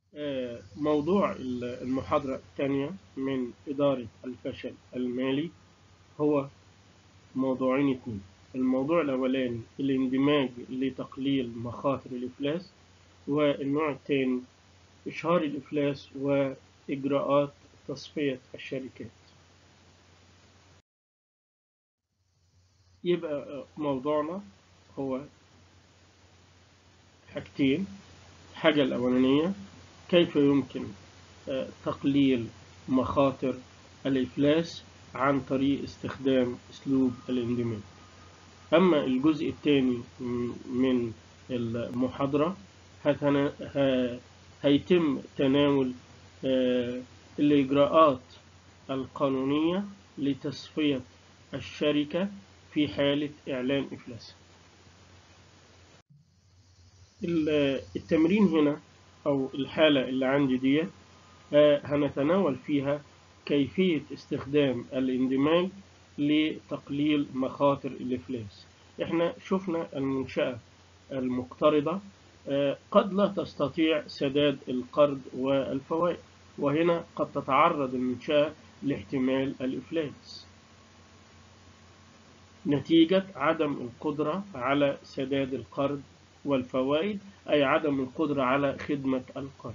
موضوع المحاضرة الثانية من إدارة الفشل المالي هو موضوعين اثنين الموضوع الأولاني الاندماج لتقليل مخاطر الإفلاس والنوع الثاني إشهار الإفلاس وإجراءات تصفية الشركات يبقى موضوعنا هو حاجتين الحاجة الأولانية كيف يمكن تقليل مخاطر الإفلاس عن طريق استخدام أسلوب الاندماج أما الجزء الثاني من المحاضرة هيتم تناول الإجراءات القانونية لتصفية الشركة في حالة إعلان إفلاسها التمرين هنا أو الحالة اللي عندي دي هنتناول فيها كيفية استخدام الاندماج لتقليل مخاطر الإفلاس احنا شفنا المنشأة المقترضة قد لا تستطيع سداد القرض والفوائد وهنا قد تتعرض المنشأة لاحتمال الإفلاس نتيجة عدم القدرة على سداد القرض والفوائد أي عدم القدرة على خدمة القرض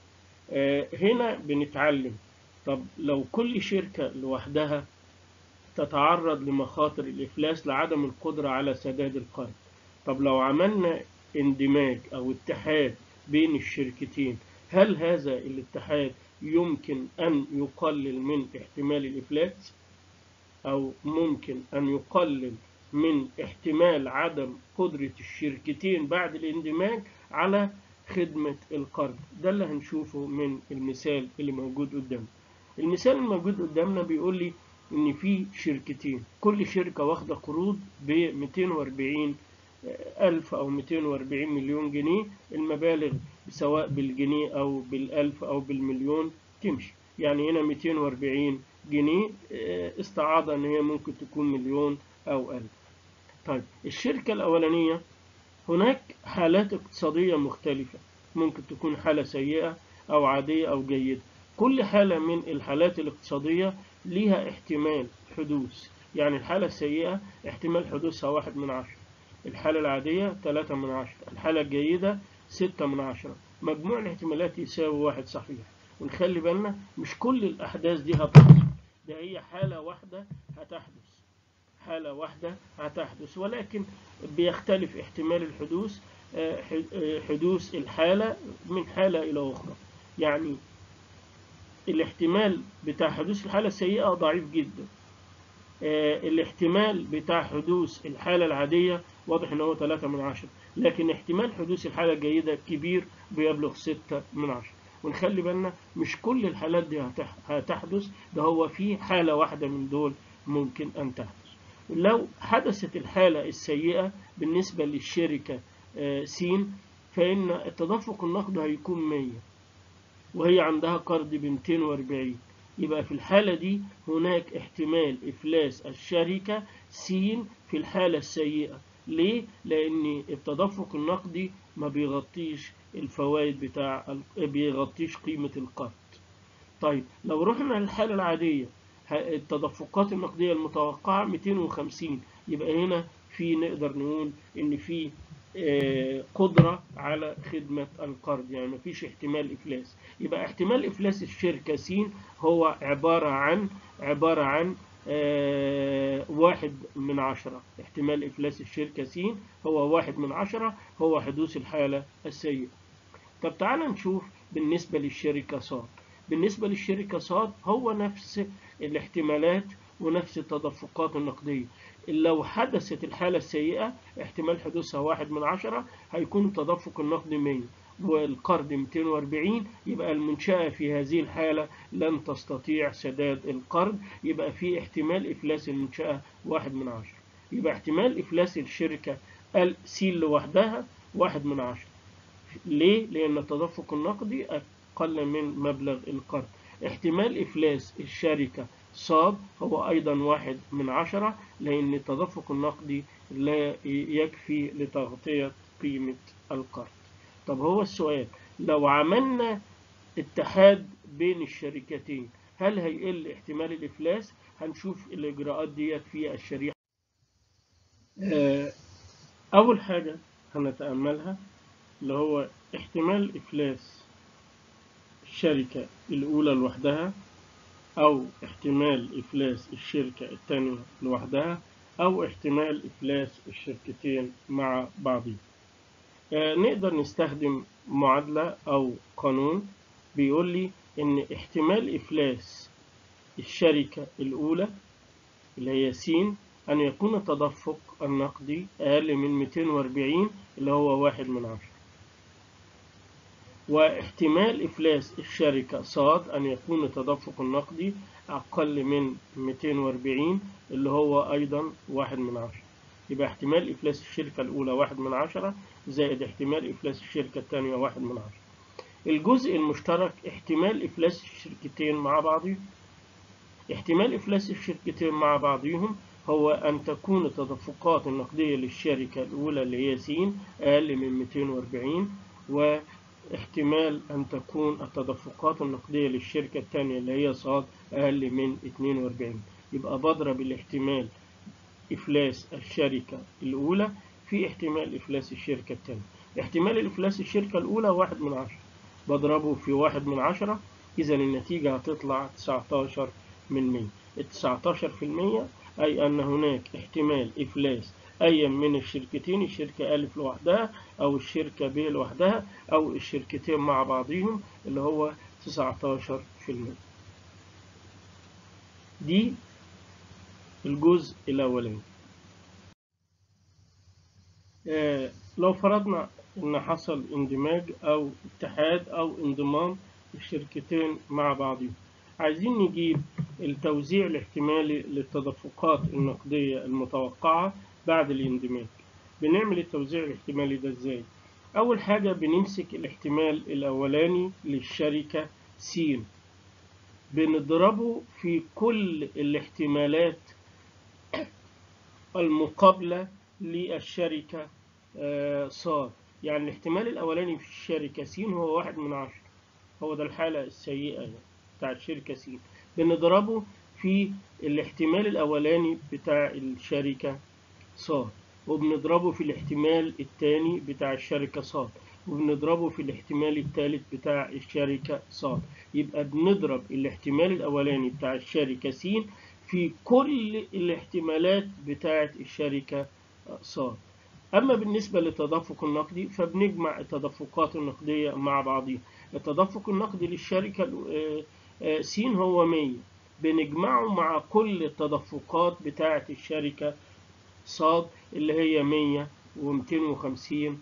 هنا بنتعلم طب لو كل شركة لوحدها تتعرض لمخاطر الإفلاس لعدم القدرة على سداد القرض طب لو عملنا اندماج أو اتحاد بين الشركتين هل هذا الاتحاد يمكن أن يقلل من احتمال الإفلاس أو ممكن أن يقلل من احتمال عدم قدرة الشركتين بعد الاندماج على خدمة القرض ده اللي هنشوفه من المثال اللي موجود قدامنا المثال الموجود قدامنا بيقول لي ان في شركتين كل شركة واخدة قروض ب 240 ألف أو 240 مليون جنيه المبالغ سواء بالجنيه أو بالألف أو بالمليون تمشي يعني هنا 240 جنيه استعاضة ان هي ممكن تكون مليون أو ألف طيب الشركة الأولانية هناك حالات اقتصادية مختلفة ممكن تكون حالة سيئة أو عادية أو جيدة كل حالة من الحالات الاقتصادية ليها احتمال حدوث يعني الحالة السيئة احتمال حدوثها واحد من عشرة الحالة العادية ثلاثة من عشرة الحالة الجيدة ستة من عشرة مجموع الاحتمالات يساوي واحد صحيح ونخلي بالنا مش كل الأحداث دي هتحصل ده هي حالة واحدة هتحدث حالة واحدة هتحدث ولكن بيختلف احتمال الحدوث حدوث الحالة من حالة إلى أخرى يعني الاحتمال بتاع حدوث الحالة السيئة ضعيف جدا الاحتمال بتاع حدوث الحالة العادية واضح ان هو 3 من عشرة لكن احتمال حدوث الحالة الجيدة كبير بيبلغ 6 من عشرة ونخلي بالنا مش كل الحالات دي هتحدث ده هو في حالة واحدة من دول ممكن أن تحدث لو حدثت الحالة السيئة بالنسبة للشركة س فإن التدفق النقدي هيكون 100 وهي عندها قرض ب 240 يبقى في الحالة دي هناك احتمال إفلاس الشركة س في الحالة السيئة ليه؟ لأن التدفق النقدي ما بيغطيش الفوائد بتاع بيغطيش قيمة القرض طيب لو رحنا للحالة العادية التدفقات النقدية المتوقعة 250 يبقى هنا في نقدر نقول إن في قدرة على خدمة القرض يعني مفيش احتمال إفلاس يبقى احتمال إفلاس الشركة س هو عبارة عن عبارة عن واحد من عشرة احتمال إفلاس الشركة س هو واحد من عشرة هو حدوث الحالة السيئة طب تعال نشوف بالنسبة للشركة ص بالنسبة للشركة ص هو نفس الاحتمالات ونفس التدفقات النقدية لو حدثت الحالة السيئة احتمال حدوثها واحد من عشرة هيكون التدفق النقدي 100 والقرض 240 يبقى المنشأة في هذه الحالة لن تستطيع سداد القرض يبقى في احتمال إفلاس المنشأة واحد من عشرة يبقى احتمال إفلاس الشركة س لوحدها واحد من عشرة ليه؟ لأن التدفق النقدي أقل من مبلغ القرض احتمال إفلاس الشركة صاد هو أيضا واحد من عشرة لأن التدفق النقدي لا يكفي لتغطية قيمة القرض طب هو السؤال لو عملنا اتحاد بين الشركتين هل هيقل احتمال الإفلاس هنشوف الإجراءات ديت في الشريحة أول حاجة هنتأملها اللي هو احتمال إفلاس الشركة الأولى لوحدها أو احتمال إفلاس الشركة الثانية لوحدها أو احتمال إفلاس الشركتين مع بعضهم نقدر نستخدم معادلة أو قانون بيقول لي إن احتمال إفلاس الشركة الأولى اللي هي س أن يكون التدفق النقدي أقل من 240 اللي هو واحد من عشرة واحتمال إفلاس الشركة ص أن يكون التدفق النقدي أقل من 240 اللي هو أيضا واحد من عشرة يبقى احتمال إفلاس الشركة الأولى واحد من عشرة زائد احتمال إفلاس الشركة الثانية واحد من عشرة الجزء المشترك احتمال إفلاس الشركتين مع بعضهم احتمال إفلاس الشركتين مع بعضهم هو أن تكون التدفقات النقدية للشركة الأولى اللي هي س أقل من 240 واحتمال أن تكون التدفقات النقدية للشركة الثانية اللي هي ص أقل من 42 يبقى بضرب الاحتمال إفلاس الشركة الأولى في احتمال إفلاس الشركة الثانية احتمال إفلاس الشركة الأولى واحد من عشرة بضربه في واحد من عشرة إذا النتيجة هتطلع 19 من 100 التسعتاشر في المية أي أن هناك احتمال إفلاس أي من الشركتين الشركة ألف لوحدها أو الشركة ب لوحدها أو الشركتين مع بعضهم اللي هو 19 في المية دي الجزء الأولاني آه لو فرضنا إن حصل اندماج أو اتحاد أو انضمام الشركتين مع بعضهم عايزين نجيب التوزيع الاحتمالي للتدفقات النقدية المتوقعة بعد الاندماج بنعمل التوزيع الاحتمالي ده ازاي أول حاجة بنمسك الاحتمال الأولاني للشركة س بنضربه في كل الاحتمالات المقابلة للشركة ص يعني الاحتمال الأولاني في الشركة س هو واحد من عشرة هو ده الحالة السيئة يعني. بتاع الشركة س بنضربه في الاحتمال الأولاني بتاع الشركة ص وبنضربه في الاحتمال الثاني بتاع الشركة ص وبنضربه في الاحتمال الثالث بتاع الشركة ص يبقى بنضرب الاحتمال الأولاني بتاع الشركة س في كل الاحتمالات بتاعة الشركة ص أما بالنسبة للتدفق النقدي فبنجمع التدفقات النقدية مع بعضها التدفق النقدي للشركة س هو 100 بنجمعه مع كل التدفقات بتاعة الشركة ص اللي هي 100 و250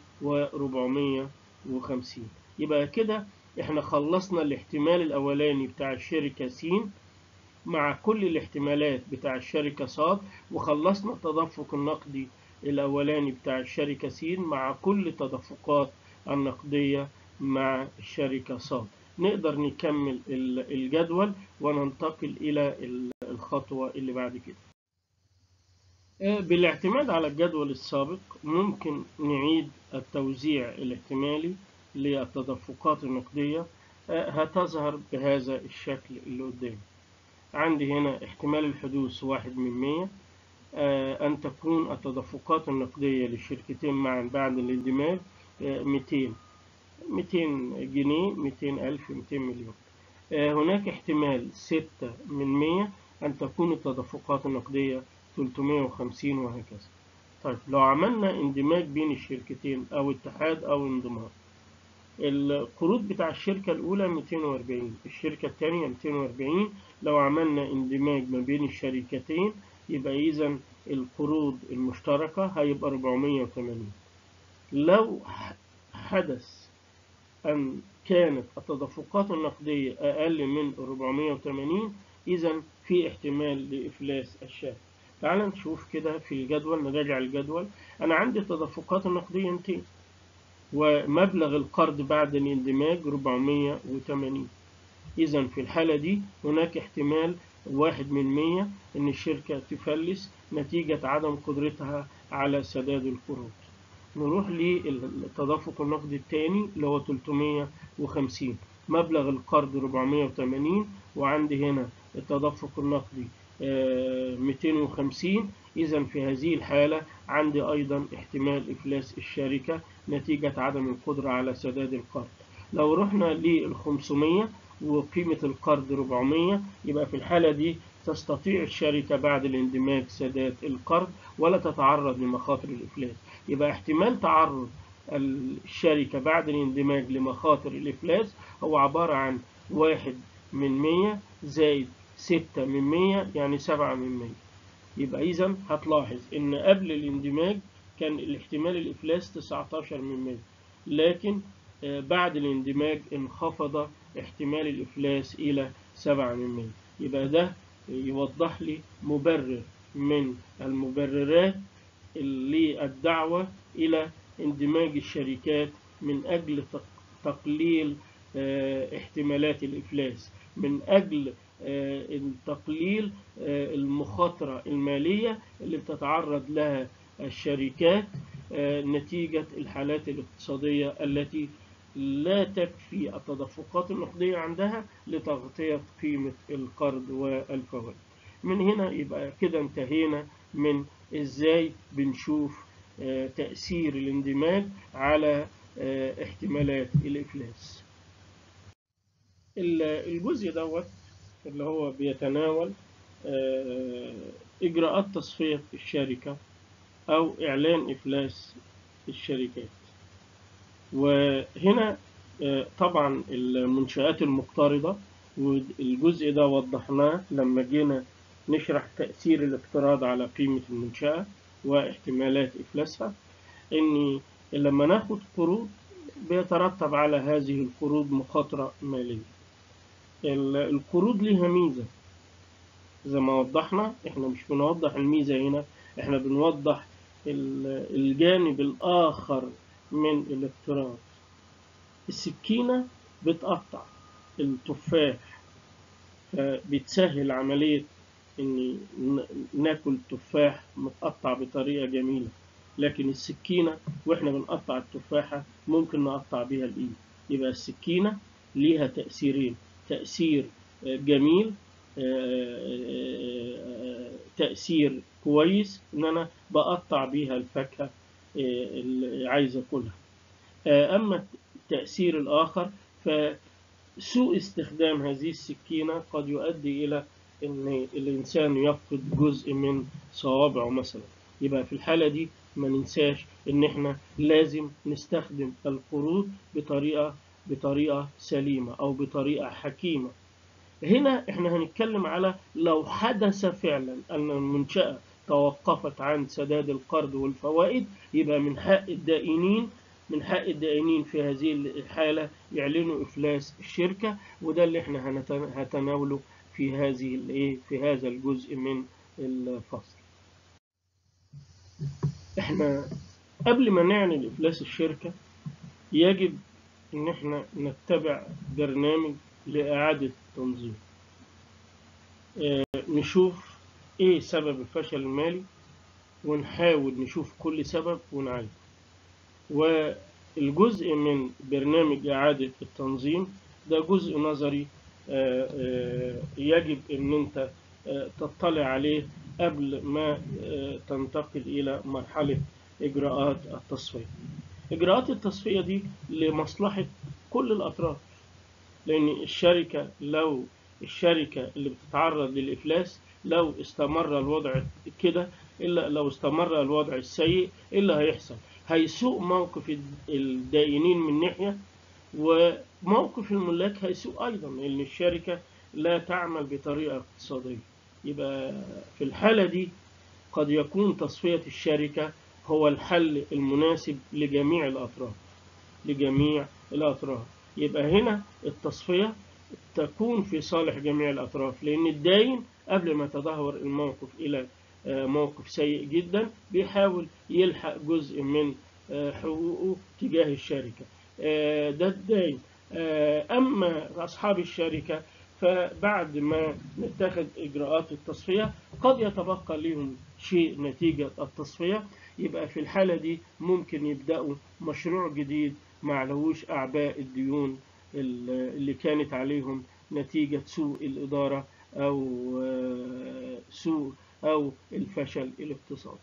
و450 يبقى كده احنا خلصنا الاحتمال الأولاني بتاع الشركة س مع كل الاحتمالات بتاع الشركة ص وخلصنا التدفق النقدي الأولاني بتاع الشركة س مع كل التدفقات النقدية مع الشركة ص نقدر نكمل الجدول وننتقل إلى الخطوة اللي بعد كده بالاعتماد على الجدول السابق ممكن نعيد التوزيع الاحتمالي للتدفقات النقدية هتظهر بهذا الشكل اللي قدامي عندي هنا احتمال الحدوث واحد من مية أن تكون التدفقات النقدية للشركتين معا بعد الاندماج ميتين 200 جنيه 200 ألف 200 مليون هناك احتمال 6 من 100 أن تكون التدفقات النقدية 350 وهكذا طيب لو عملنا اندماج بين الشركتين أو اتحاد أو انضمام القروض بتاع الشركة الأولى 240 الشركة الثانية 240 لو عملنا اندماج ما بين الشركتين يبقى إذا القروض المشتركة هيبقى 480 لو حدث أن كانت التدفقات النقدية أقل من 480 إذا في احتمال لإفلاس الشركة تعال نشوف كده في الجدول نراجع الجدول أنا عندي التدفقات النقدية 200 ومبلغ القرض بعد الاندماج 480 إذا في الحالة دي هناك احتمال واحد من مية إن الشركة تفلس نتيجة عدم قدرتها على سداد القروض نروح للتدفق النقدي الثاني اللي هو 350 مبلغ القرض 480 وعندي هنا التدفق النقدي 250 إذا في هذه الحالة عندي أيضا احتمال إفلاس الشركة نتيجة عدم القدرة على سداد القرض لو رحنا لل 500 وقيمة القرض 400 يبقى في الحالة دي تستطيع الشركة بعد الاندماج سداد القرض ولا تتعرض لمخاطر الإفلاس يبقى احتمال تعرض الشركة بعد الاندماج لمخاطر الإفلاس هو عبارة عن واحد من مية زائد ستة من مية يعني سبعة من مية يبقى إذا هتلاحظ إن قبل الاندماج كان الاحتمال الإفلاس 19 من مية لكن بعد الاندماج انخفض احتمال الإفلاس إلى 7 من مية يبقى ده يوضح لي مبرر من المبررات للدعوة إلى اندماج الشركات من أجل تقليل احتمالات الإفلاس من أجل تقليل المخاطرة المالية اللي بتتعرض لها الشركات نتيجة الحالات الاقتصادية التي لا تكفي التدفقات النقدية عندها لتغطية قيمة القرض والفوائد من هنا يبقى كده انتهينا من ازاي بنشوف تأثير الاندماج على احتمالات الإفلاس الجزء دوت اللي هو بيتناول إجراءات تصفية الشركة أو إعلان إفلاس الشركات وهنا طبعا المنشآت المقترضة والجزء ده وضحناه لما جينا نشرح تأثير الاقتراض على قيمة المنشأة واحتمالات إفلاسها إن لما ناخد قروض بيترتب على هذه القروض مخاطرة مالية القروض ليها ميزة زي ما وضحنا احنا مش بنوضح الميزة هنا احنا بنوضح الجانب الآخر من الاقتراض السكينة بتقطع التفاح فبتسهل عملية إن ناكل تفاح متقطع بطريقة جميلة لكن السكينة وإحنا بنقطع التفاحة ممكن نقطع بيها الإيد يبقى السكينة ليها تأثيرين تأثير جميل تأثير كويس إن أنا بقطع بيها الفاكهة اللي عايز أكلها أما التأثير الآخر فسوء استخدام هذه السكينة قد يؤدي إلى إن الإنسان يفقد جزء من صوابعه مثلا يبقى في الحالة دي ما ننساش إن إحنا لازم نستخدم القروض بطريقة بطريقة سليمة أو بطريقة حكيمة هنا إحنا هنتكلم على لو حدث فعلا أن المنشأة توقفت عن سداد القرض والفوائد يبقى من حق الدائنين من حق الدائنين في هذه الحالة يعلنوا إفلاس الشركة وده اللي احنا هنتناوله في هذه الايه في هذا الجزء من الفصل. احنا قبل ما نعلن إفلاس الشركة يجب إن احنا نتبع برنامج لإعادة التنظيم. اه نشوف إيه سبب الفشل المالي ونحاول نشوف كل سبب ونعالجه. والجزء من برنامج إعادة التنظيم ده جزء نظري يجب أن أنت تطلع عليه قبل ما تنتقل إلى مرحلة إجراءات التصفية إجراءات التصفية دي لمصلحة كل الأطراف لأن الشركة لو الشركة اللي بتتعرض للإفلاس لو استمر الوضع كده إلا لو استمر الوضع السيء إيه اللي هيحصل هيسوء موقف الدائنين من ناحية وموقف الملاك هيسوء أيضا لأن الشركة لا تعمل بطريقة اقتصادية يبقى في الحالة دي قد يكون تصفية الشركة هو الحل المناسب لجميع الأطراف لجميع الأطراف يبقى هنا التصفية تكون في صالح جميع الأطراف لأن الداين قبل ما يتدهور الموقف إلى موقف سيء جدا بيحاول يلحق جزء من حقوقه تجاه الشركة ده الداين أما أصحاب الشركة فبعد ما نتخذ إجراءات التصفية قد يتبقى لهم شيء نتيجة التصفية يبقى في الحالة دي ممكن يبدأوا مشروع جديد معلهوش أعباء الديون اللي كانت عليهم نتيجة سوء الإدارة أو سوء أو الفشل الاقتصادي.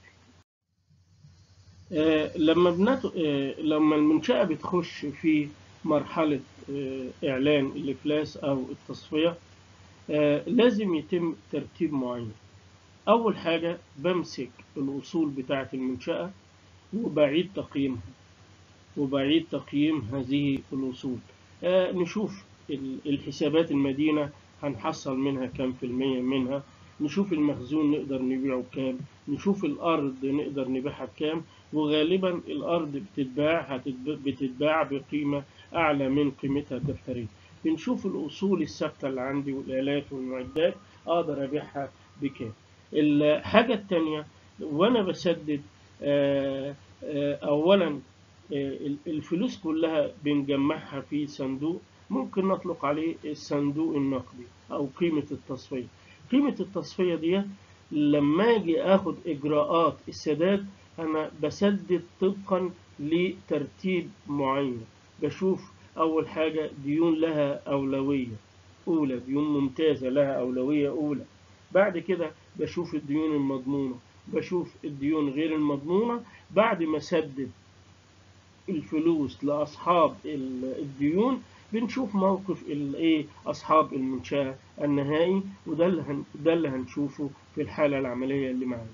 لما بنت... لما المنشأة بتخش في مرحلة إعلان الإفلاس أو التصفية لازم يتم ترتيب معين. أول حاجة بمسك الأصول بتاعة المنشأة وبعيد تقييمها وبعيد تقييم هذه الأصول آه نشوف الحسابات المدينة هنحصل منها كام في المية منها نشوف المخزون نقدر نبيعه بكام نشوف الأرض نقدر نبيعها بكام وغالبا الأرض بتتباع بتتباع بقيمة أعلى من قيمتها الدفترية بنشوف الأصول الثابتة اللي عندي والآلات والمعدات أقدر أبيعها بكام الحاجة التانية وأنا بسدد آه آه أولا الفلوس كلها بنجمعها في صندوق ممكن نطلق عليه الصندوق النقدي أو قيمة التصفية قيمة التصفية دي لما أجي أخد إجراءات السداد أنا بسدد طبقا لترتيب معين بشوف أول حاجة ديون لها أولوية أولى ديون ممتازة لها أولوية أولى بعد كده بشوف الديون المضمونة بشوف الديون غير المضمونة بعد ما سدد الفلوس لأصحاب الديون بنشوف موقف الايه أصحاب المنشأة النهائي وده اللي هن ده اللي هنشوفه في الحالة العملية اللي معانا.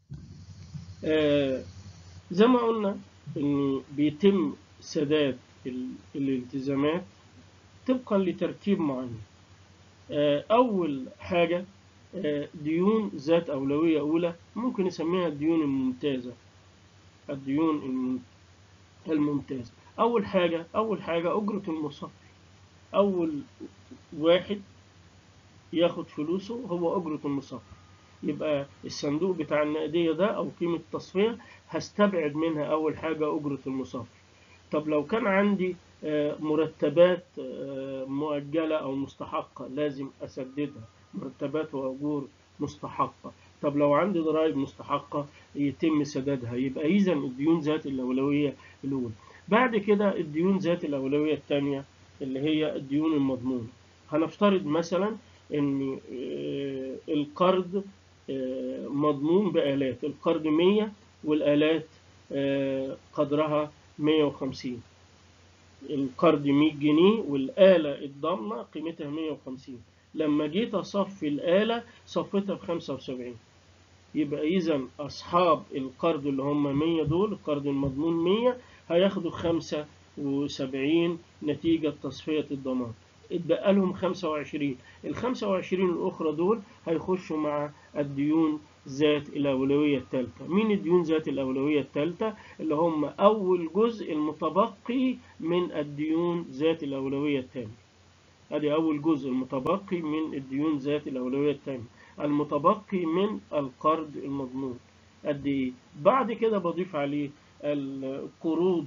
آه زي ما قلنا إن بيتم سداد الالتزامات طبقا لترتيب معين. آه أول حاجة آه ديون ذات أولوية أولى ممكن نسميها الديون الممتازة. الديون الممتازة. أول حاجة أول حاجة أجرة المصفي. أول واحد ياخد فلوسه هو أجرة المصفي. يبقى الصندوق بتاع النقدية ده أو قيمة التصفية هستبعد منها أول حاجة أجرة المصفي. طب لو كان عندي مرتبات مؤجلة أو مستحقة لازم أسددها مرتبات وأجور مستحقة طب لو عندي ضرائب مستحقة يتم سدادها يبقى إذا الديون ذات الأولوية الأولى بعد كده الديون ذات الأولوية الثانية اللي هي الديون المضمونة هنفترض مثلا إن القرض مضمون بآلات القرض 100 والآلات قدرها 150 القرض 100 جنيه والآلة الضامنة قيمتها 150 لما جيت أصفي الآلة صفيتها ب 75 يبقى إذا أصحاب القرض اللي هم 100 دول القرض المضمون 100 هياخدوا 75 نتيجة تصفية الضمان اتبقى لهم 25 ال 25 الأخرى دول هيخشوا مع الديون ذات الأولوية الثالثة مين الديون ذات الأولوية الثالثة اللي هم أول جزء المتبقي من الديون ذات الأولوية الثانية ادي أول جزء المتبقي من الديون ذات الأولوية الثانية المتبقي من القرض المضمون قد إيه بعد كده بضيف عليه القروض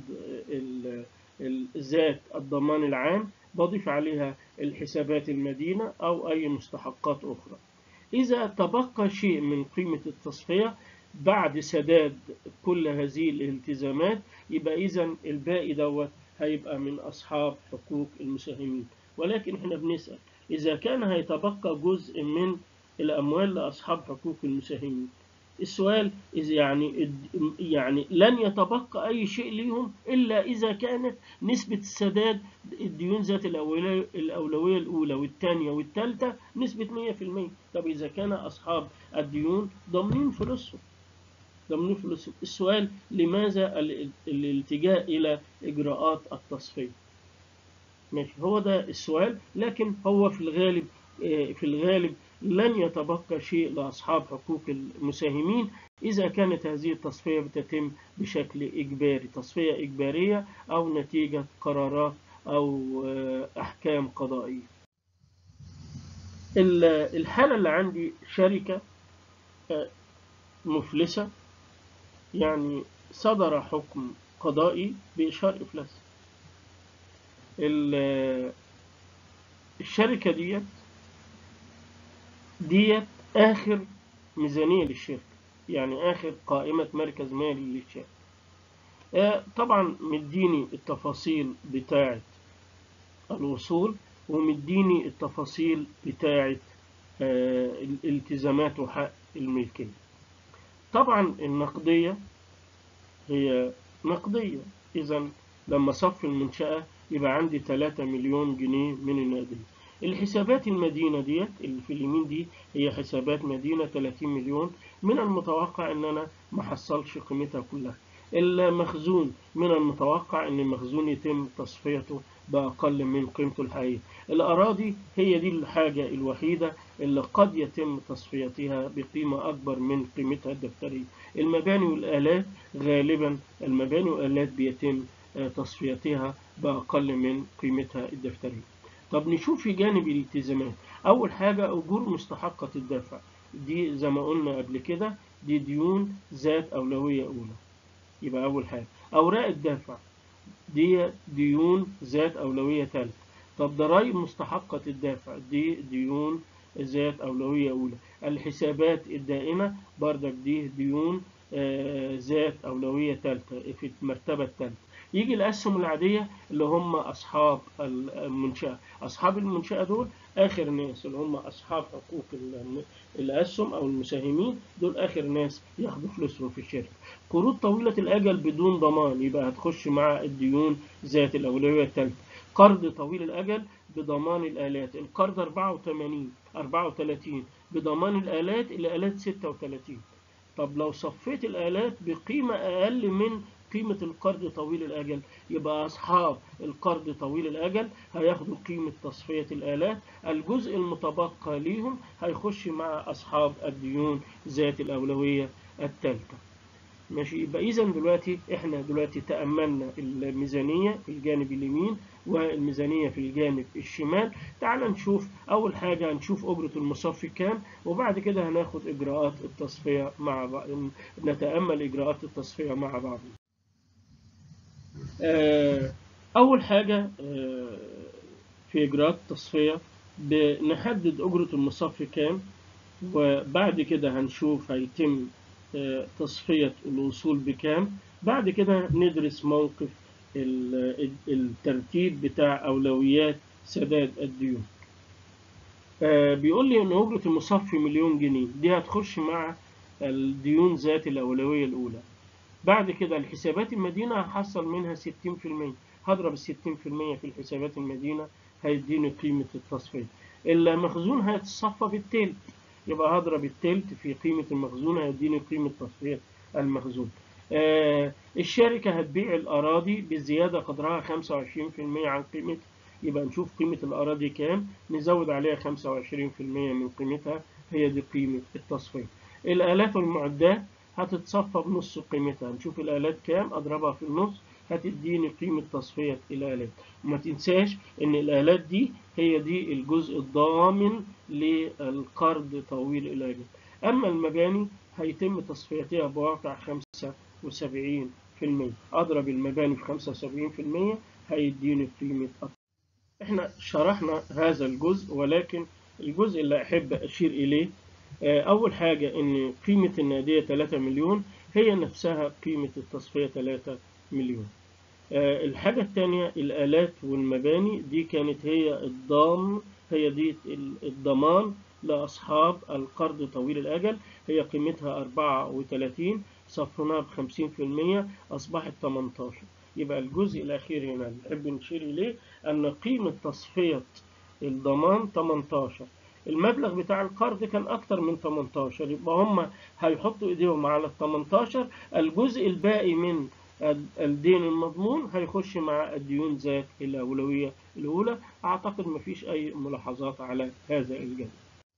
ذات الضمان العام بضيف عليها الحسابات المدينة أو أي مستحقات أخرى إذا تبقى شيء من قيمة التصفية بعد سداد كل هذه الالتزامات يبقى إذا الباقي دوت هيبقى من أصحاب حقوق المساهمين ولكن احنا بنسأل إذا كان هيتبقى جزء من الأموال لأصحاب حقوق المساهمين السؤال إذا يعني يعني لن يتبقى أي شيء ليهم إلا إذا كانت نسبة السداد الديون ذات الأولوية, الأولوية الأولى والثانية والثالثة نسبة 100% طب إذا كان أصحاب الديون ضامنين فلوسهم ضامنين فلوسهم السؤال لماذا الالتجاء إلى إجراءات التصفية ماشي هو ده السؤال لكن هو في الغالب في الغالب لن يتبقى شيء لأصحاب حقوق المساهمين إذا كانت هذه التصفية بتتم بشكل إجباري تصفية إجبارية أو نتيجة قرارات أو أحكام قضائية الحالة اللي عندي شركة مفلسة يعني صدر حكم قضائي بإشهار إفلاس الشركة ديت ديت آخر ميزانية للشركة يعني آخر قائمة مركز مالي للشركة آه طبعا مديني التفاصيل بتاعة الوصول ومديني التفاصيل بتاعة آه، الالتزامات وحق الملكية طبعا النقدية هي نقدية إذا لما صف المنشأة يبقى عندي 3 مليون جنيه من النقدية الحسابات المدينة ديت اللي في اليمين دي هي حسابات مدينة 30 مليون من المتوقع ان انا ما حصلش قيمتها كلها المخزون من المتوقع ان المخزون يتم تصفيته بأقل من قيمته الحقيقية الأراضي هي دي الحاجة الوحيدة اللي قد يتم تصفيتها بقيمة أكبر من قيمتها الدفترية المباني والآلات غالبا المباني والآلات بيتم آه، تصفيتها بأقل من قيمتها الدفترية طب نشوف في جانب الالتزامات أول حاجة أجور مستحقة الدفع دي زي ما قلنا قبل كده دي ديون ذات أولوية أولى يبقى أول حاجة أوراق الدفع دي ديون ذات أولوية ثالثة طب ضرائب مستحقة الدافع دي ديون ذات أولوية أولى الحسابات الدائمة بردك دي ديون آه، ذات أولوية ثالثة في المرتبة الثالثة يجي الأسهم العادية اللي هم أصحاب المنشأة أصحاب المنشأة دول آخر ناس اللي هم أصحاب حقوق ال- الأسهم أو المساهمين دول آخر ناس ياخدوا فلوسهم في الشركة قروض طويلة الأجل بدون ضمان يبقى هتخش مع الديون ذات الأولوية الثالثة قرض طويل الأجل بضمان الآلات القرض 84 34 بضمان الآلات الآلات 36 طب لو صفيت الآلات بقيمة أقل من قيمة القرض طويل الأجل يبقى أصحاب القرض طويل الأجل هياخدوا قيمة تصفية الآلات الجزء المتبقى ليهم هيخش مع أصحاب الديون ذات الأولوية الثالثة ماشي يبقى إذا دلوقتي إحنا دلوقتي تأملنا الميزانية في الجانب اليمين والميزانية في الجانب الشمال تعال نشوف أول حاجة هنشوف أجرة المصفي كام وبعد كده هناخد إجراءات التصفية مع بعض نتأمل إجراءات التصفية مع بعض آه، أول حاجة آه، في إجراءات التصفية بنحدد أجرة المصفي كام وبعد كده هنشوف هيتم آه، تصفية الوصول بكام بعد كده ندرس موقف ال- الترتيب بتاع أولويات سداد الديون آه، بيقول لي إن أجرة المصفي مليون جنيه دي هتخش مع الديون ذات الأولوية الأولى بعد كده الحسابات المدينة هحصل منها 60% هضرب ال 60% في الحسابات المدينة هيديني قيمة التصفية المخزون هيتصفى بالتلت يبقى هضرب التلت في قيمة المخزون هيديني قيمة تصفية المخزون آه الشركة هتبيع الأراضي بزيادة قدرها 25% عن قيمتها يبقى نشوف قيمة الأراضي كام نزود عليها 25% من قيمتها هي دي قيمة التصفية الآلات والمعدات هتتصفى بنص قيمتها نشوف الآلات كام أضربها في النص هتديني قيمة تصفية الآلات وما تنساش إن الآلات دي هي دي الجزء الضامن للقرض طويل الأجل أما المباني هيتم تصفيتها بواقع 75% أضرب المباني في 75% هيديني قيمة أكتر. إحنا شرحنا هذا الجزء ولكن الجزء اللي أحب أشير إليه آه، أول حاجة إن قيمة النادية 3 مليون هي نفسها قيمة التصفية 3 مليون آه، الحاجة الثانية الآلات والمباني دي كانت هي الضام هي دي ال- الضمان لأصحاب القرض طويل الأجل هي قيمتها 34 صفناها ب 50% أصبحت 18 يبقى الجزء الأخير هنا اللي نحب نشير إليه أن قيمة تصفية الضمان 18 المبلغ بتاع القرض كان أكتر من 18 يبقى هم هيحطوا إيديهم على ال 18 الجزء الباقي من ال- الدين المضمون هيخش مع الديون ذات الأولوية الأولى أعتقد مفيش أي ملاحظات على هذا الجانب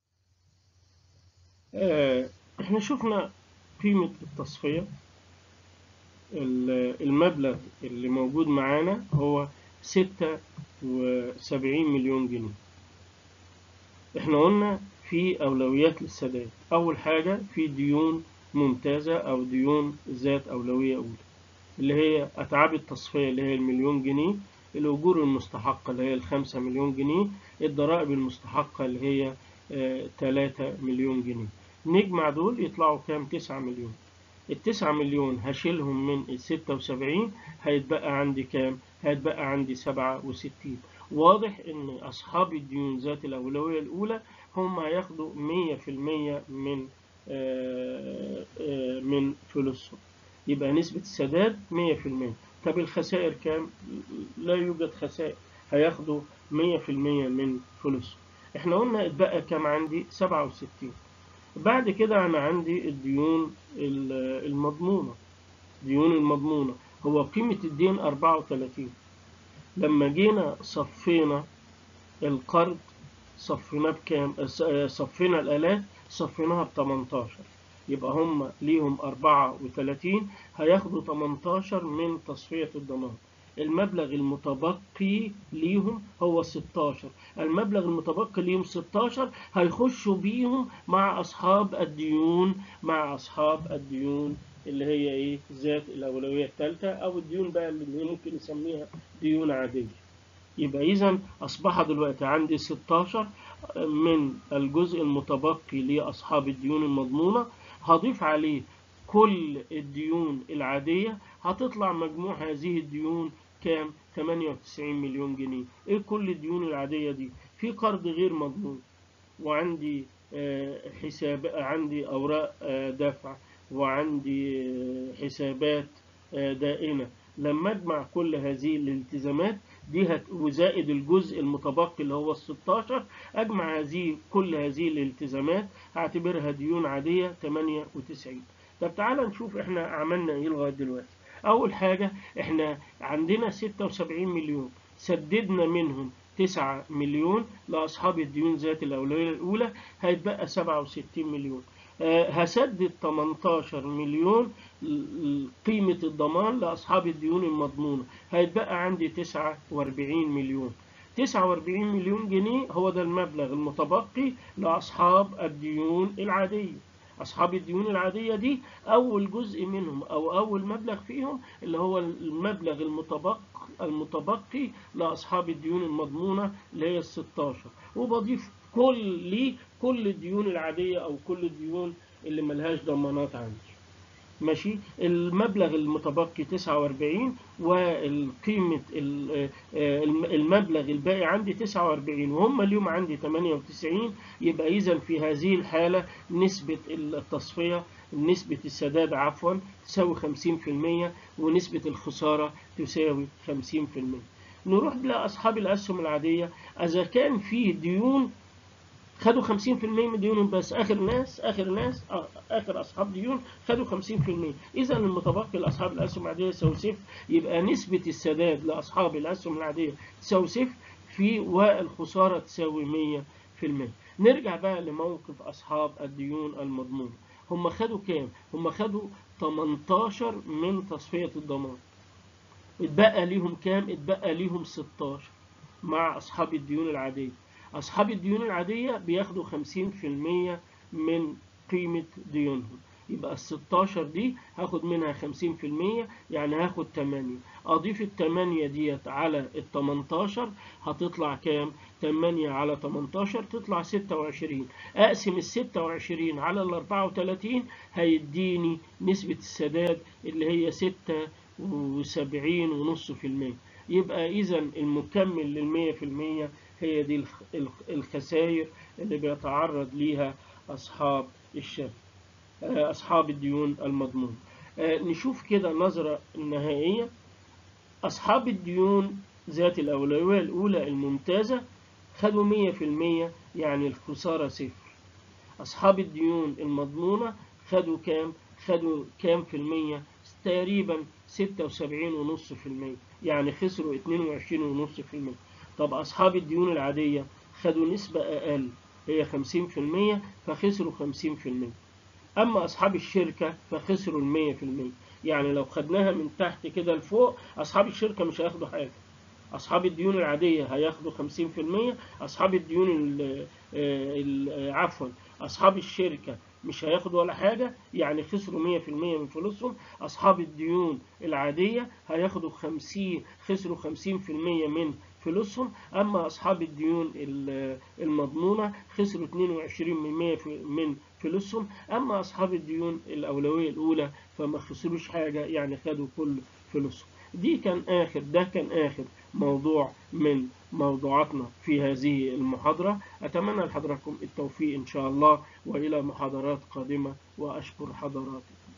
آه، احنا شفنا قيمة التصفية ال- المبلغ اللي موجود معانا هو 76 مليون جنيه احنا قلنا في أولويات للسداد أول حاجة في ديون ممتازة أو ديون ذات أولوية أولى اللي هي أتعاب التصفية اللي هي المليون جنيه الأجور المستحقة اللي هي الخمسة مليون جنيه الضرائب المستحقة اللي هي آه، تلاتة مليون جنيه نجمع دول يطلعوا كام تسعة مليون التسعة مليون هشيلهم من الستة وسبعين هيتبقى عندي كام هيتبقى عندي سبعة وستين واضح ان اصحاب الديون ذات الاولويه الاولى هم هياخدوا 100% من آه، آه، من فلوسهم يبقى نسبة السداد 100% طب الخسائر كام؟ لا يوجد خسائر هياخدوا 100% من فلوسهم احنا قلنا اتبقى كام عندي 67 بعد كده انا عندي الديون ال- المضمونة ديون المضمونة هو قيمة الدين 34 لما جينا صفينا القرض صفيناه بكام س- صفينا الآلات صفيناها ب 18 يبقى هم ليهم 34 هياخدوا 18 من تصفية الضمان المبلغ المتبقي ليهم هو 16 المبلغ المتبقي ليهم 16 هيخشوا بيهم مع أصحاب الديون مع أصحاب الديون اللي هي إيه ذات الأولوية الثالثة أو الديون بقى اللي ممكن نسميها ديون عادية يبقى إذا أصبح دلوقتي عندي 16 من الجزء المتبقي لأصحاب الديون المضمونة هضيف عليه كل الديون العادية هتطلع مجموع هذه الديون كام 98 مليون جنيه ايه كل الديون العادية دي في قرض غير مضمون وعندي آه، حساب عندي أوراق آه، دفع وعندي آه، حسابات آه، دائنة لما أجمع كل هذه الالتزامات دي هت... وزائد الجزء المتبقي اللي هو ال 16 أجمع هذه كل هذه الالتزامات هعتبرها ديون عادية 98 طب تعالى نشوف احنا عملنا ايه لغاية دلوقتي أول حاجة احنا عندنا 76 مليون سددنا منهم 9 مليون لأصحاب الديون ذات الأولوية الأولى هيتبقى 67 مليون آه، هسدد 18 مليون ل- قيمة الضمان لأصحاب الديون المضمونة هيتبقى عندي 49 مليون 49 مليون جنيه هو ده المبلغ المتبقي لأصحاب الديون العادية أصحاب الديون العادية دي أول جزء منهم أو أول مبلغ فيهم اللي هو المبلغ المتبقي المتبقي لأصحاب الديون المضمونة اللي هي ال 16 وبضيف كل ليه كل الديون العادية أو كل الديون اللي ملهاش ضمانات عندي ماشي المبلغ المتبقي 49 والقيمة ال- آه، المبلغ الباقي عندي 49 وهم اليوم عندي 98 يبقى إذا في هذه الحالة نسبة التصفية نسبة السداد عفوا تساوي 50% ونسبة الخسارة تساوي 50% نروح لأصحاب الأسهم العادية إذا كان في ديون خدوا 50% من ديونهم بس اخر ناس اخر ناس آه، اخر اصحاب ديون خدوا 50% اذا المتبقي لاصحاب الاسهم العاديه يساوي صفر يبقى نسبه السداد لاصحاب الاسهم العاديه تساوي صفر في والخساره تساوي 100% نرجع بقى لموقف اصحاب الديون المضمونه هم خدوا كام هم خدوا 18 من تصفيه الضمان اتبقى ليهم كام اتبقى ليهم 16 مع اصحاب الديون العاديه أصحاب الديون العادية بياخدوا 50% من قيمة ديونهم يبقى ال 16 دي هاخد منها 50% يعني هاخد 8 أضيف ال 8 ديت على ال 18 هتطلع كام؟ 8 على 18 تطلع 26 أقسم ال 26 على ال 34 هيديني نسبة السداد اللي هي 76.5% يبقى إذا المكمل لل 100% هي دي الخ- الخ- الخسائر اللي بيتعرض ليها أصحاب الشركة آه، أصحاب الديون المضمونة آه، نشوف كده نظرة نهائية أصحاب الديون ذات الأولوية الأولى الممتازة خدوا 100% يعني الخسارة صفر أصحاب الديون المضمونة خدوا كام؟ خدوا كام في المية؟ تقريبا 76.5% يعني خسروا 22.5% طب أصحاب الديون العادية خدوا نسبة أقل هي 50% فخسروا 50% أما أصحاب الشركة فخسروا المية في المية يعني لو خدناها من تحت كده لفوق أصحاب الشركة مش هياخدوا حاجة أصحاب الديون العادية هياخدوا 50% أصحاب الديون ال- ال- عفوا أصحاب الشركة مش هياخدوا ولا حاجة يعني خسروا 100% من فلوسهم أصحاب الديون العادية هياخدوا 50 خسروا 50% من فلوسهم أما أصحاب الديون ال- المضمونة خسروا 22% في- من فلوسهم أما أصحاب الديون الأولوية الأولى فما خسروش حاجة يعني خدوا كل فلوسهم دي كان آخر ده كان آخر موضوع من موضوعاتنا في هذه المحاضرة أتمنى لحضراتكم التوفيق إن شاء الله وإلى محاضرات قادمة وأشكر حضراتكم